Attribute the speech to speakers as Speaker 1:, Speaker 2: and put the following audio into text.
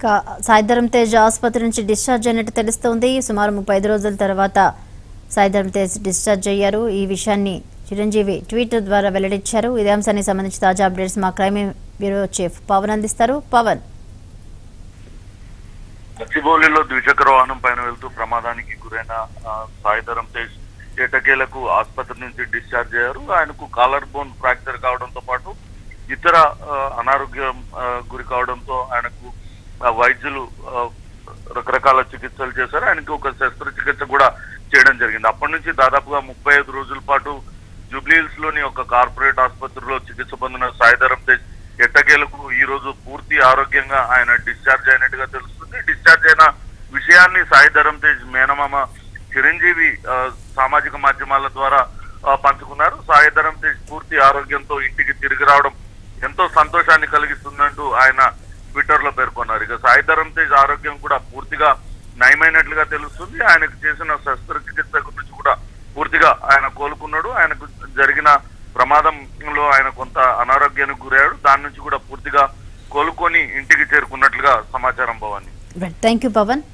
Speaker 1: ఇక సాయిధరం తేజ్ ఆసుపత్రి నుంచి డిశ్చార్జ్ అయినట్టు తెలుస్తోంది సుమారు ముప్పై ఐదు రోజుల తర్వాత సాయిధరం తేజ్ డిశ్చార్జ్ అయ్యారు ఈ విషయాన్ని చిరంజీవి ట్వీట్ ద్వారా వెల్లడించారు ఇదే అంశానికి సంబంధించి తాజా అప్డేట్స్ మా క్రైమ్ బ్యూరో చీఫ్ పవన్ అందిస్తారు పవన్
Speaker 2: గచ్చిబౌలిలో ద్విచక్ర వాహనం పైన వెళ్తూ ప్రమాదానికి గురైన ఆ, సాయిధరం తేజ్ ఎటకేలకు ఆసుపత్రి నుంచి డిశ్చార్జ్ అయ్యారు ఆయనకు కాలర్ బోన్ ఫ్రాక్చర్ కావడంతో పాటు ఇతర ఆ, అనారోగ్యం ఆ, గురి కావడంతో ఆయనకు ఆ, వైద్యులు ఆ, రకరకాల చికిత్సలు చేశారు ఆయనకి ఒక శస్త్రచికిత్స కూడా చేయడం జరిగింది అప్పటి నుంచి దాదాపుగా ముప్పై ఐదు రోజుల పాటు జూబ్లీహిల్స్ లోని ఒక కార్పొరేట్ ఆసుపత్రిలో చికిత్స పొందిన సాయిధరం తేజ్ ఎట్టకేలకు ఈ రోజు పూర్తి ఆరోగ్యంగా ఆయన డిశ్చార్జ్ అయినట్టుగా తెలుస్తుంది డిశ్చార్జ్ అయిన విషయాన్ని సాయిధరం తేజ్ మేనమామ చిరంజీవి ఆ, సామాజిక మాధ్యమాల ద్వారా ఆ, పంచుకున్నారు సాయిధరం తేజ్ పూర్తి ఆరోగ్యంతో ఇంటికి తిరిగి రావడం ఎంతో సంతోషాన్ని కలిగిస్తుందంటూ ఆయన ట్విట్టర్ లో పేర్కొన్నారు ఇక సాయిధరం తేజ్ ఆరోగ్యం కూడా పూర్తిగా నయమైనట్లుగా తెలుస్తుంది ఆయనకు చేసిన శస్త్రచికిత్స గురించి కూడా పూర్తిగా ఆయన కోలుకున్నాడు ఆయనకు జరిగిన ప్రమాదంలో ఆయన కొంత అనారోగ్యానికి గురయ్యాడు దాని నుంచి కూడా పూర్తిగా కోలుకొని ఇంటికి చేరుకున్నట్లుగా సమాచారం భవాని
Speaker 1: థ్యాంక్ యూ పవన్